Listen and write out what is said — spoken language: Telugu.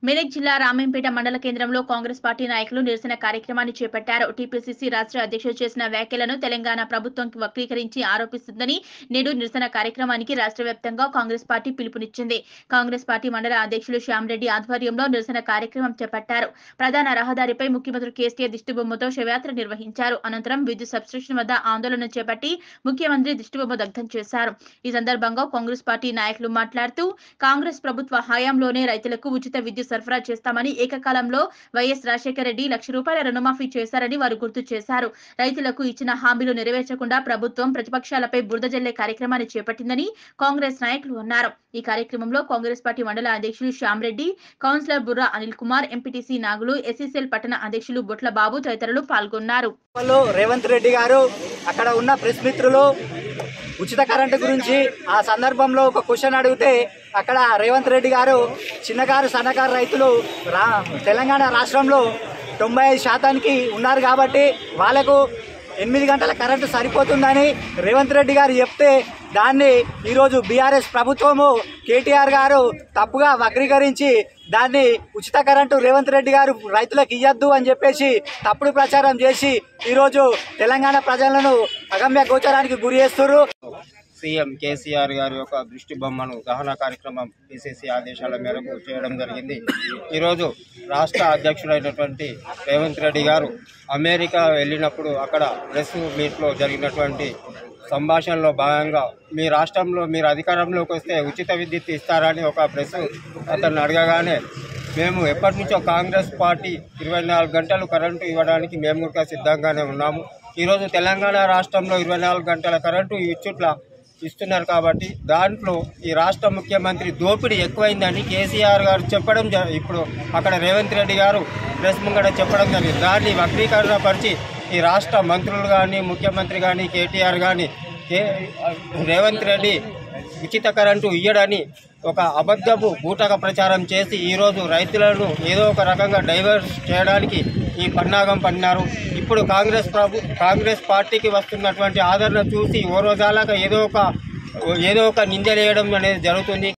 మెదక్ జిల్లా రామేంపేట మండల కేంద్రంలో కాంగ్రెస్ పార్టీ నాయకులు నిరసన కార్యక్రమాన్ని చేపట్టారు టీపీసీసీ రాష్ట్ర అధ్యక్షుడు చేసిన వ్యాఖ్యలను తెలంగాణ ప్రభుత్వం వక్రీకరించి ఆరోపిస్తుందని నేడు నిరసన కార్యక్రమానికి రాష్ట్ర వ్యాప్తంగా కాంగ్రెస్ పార్టీ పిలుపునిచ్చింది కాంగ్రెస్ పార్టీ మండల అధ్యక్షులు శ్యామరెడ్డి ఆధ్వర్యంలో నిరసన కార్యక్రమం చేపట్టారు ప్రధాన రహదారిపై ముఖ్యమంత్రి కేసీఆర్ దిష్టిబొమ్మతో శవయాత్ర నిర్వహించారు అనంతరం విద్యుత్ సబ్స్టేషన్ వద్ద ఆందోళన చేపట్టి ముఖ్యమంత్రి దిష్టిబొమ్మ దగ్ధం చేశారు ఈ సందర్భంగా కాంగ్రెస్ పార్టీ నాయకులు మాట్లాడుతూ కాంగ్రెస్ ప్రభుత్వ హయాంలోనే రైతులకు ఉచిత విద్యుత్ సరఫరా చేస్తామని ఏకకాలంలో వైఎస్ రాజశేఖర రెడ్డి లక్ష రూపాయల రుణమాఫీ చేశారని వారు గుర్తు చేశారు రైతులకు ఇచ్చిన హామీలు నెరవేర్చకుండా ప్రభుత్వం ప్రతిపక్షాలపై బురద జల్లే కార్యక్రమాన్ని చేపట్టిందని కాంగ్రెస్ నాయకులు అన్నారు ఈ కార్యక్రమంలో కాంగ్రెస్ పార్టీ మండల అధ్యక్షులు Shyam Reddy councillor Burra Anil Kumar MPTC Nagulu SSL పట్టణ అధ్యక్షులు బొట్ల బాబు తదితరులు పాల్గొన్నారు వాళ్ళు రేవంత్ రెడ్డి గారు అక్కడ ఉన్న ప్రెస్ మిత్రులు ఉచిత కరెంటు గురించి ఆ సందర్భంలో ఒక క్వశ్చన్ అడిగితే అక్కడ రేవంత్ రెడ్డి గారు చిన్నకారు సన్నకారు రైతులు రా తెలంగాణ రాష్ట్రంలో తొంభై ఐదు శాతానికి ఉన్నారు కాబట్టి వాళ్ళకు ఎనిమిది గంటల కరెంటు సరిపోతుందని రేవంత్ రెడ్డి గారు చెప్తే దాన్ని ఈరోజు బీఆర్ఎస్ ప్రభుత్వము కేటీఆర్ గారు తప్పుగా వక్రీకరించి దాన్ని ఉచిత కరెంటు రేవంత్ రెడ్డి గారు రైతులకు ఇయ్యద్దు అని చెప్పేసి తప్పుడు ప్రచారం చేసి ఈరోజు తెలంగాణ ప్రజలను అగమ్య గోచరానికి గురి చేస్తున్నారు సీఎం కేసీఆర్ గారి యొక్క దృష్టి బొమ్మను దహన కార్యక్రమం పిసిసి ఆదేశాల మేరకు చేయడం జరిగింది ఈరోజు రాష్ట్ర అధ్యక్షుడైనటువంటి రేవంత్ రెడ్డి గారు అమెరికా వెళ్ళినప్పుడు అక్కడ ప్రెస్ మీట్లో జరిగినటువంటి సంభాషణలో భాగంగా మీ రాష్ట్రంలో మీరు అధికారంలోకి వస్తే ఉచిత విద్యుత్ ఇస్తారని ఒక ప్రెస్ అతను అడగగానే మేము ఎప్పటి నుంచో కాంగ్రెస్ పార్టీ ఇరవై నాలుగు గంటలు కరెంటు ఇవ్వడానికి మేము కూడా సిద్ధంగానే ఉన్నాము ఈరోజు తెలంగాణ రాష్ట్రంలో ఇరవై నాలుగు గంటల కరెంటు ఇచ్చుట్ల ఇస్తున్నారు కాబట్టి దాంట్లో ఈ రాష్ట్ర ముఖ్యమంత్రి దోపిడీ ఎక్కువైందని కేసీఆర్ గారు చెప్పడం జ- ఇప్పుడు అక్కడ రేవంత్ రెడ్డి గారు ప్రెస్ ముంగట చెప్పడం జరిగింది దాన్ని వక్రీకరణ పరిచి ఈ రాష్ట్ర మంత్రులు కానీ ముఖ్యమంత్రి కానీ కేటీఆర్ కానీ కే రేవంత్ రెడ్డి ఉచిత కరెంటు ఇయ్యడని ఒక అబద్ధపు బూటక ప్రచారం చేసి ఈరోజు రైతులను ఏదో ఒక రకంగా డైవర్ట్ చేయడానికి ఈ పన్నాగం పన్నారు ఇప్పుడు కాంగ్రెస్ ప్రభు కాంగ్రెస్ పార్టీకి వస్తున్నటువంటి ఆదరణ చూసి ఓ రోజాలాగా ఏదో ఒక ఏదో ఒక నిందలేయడం అనేది జరుగుతుంది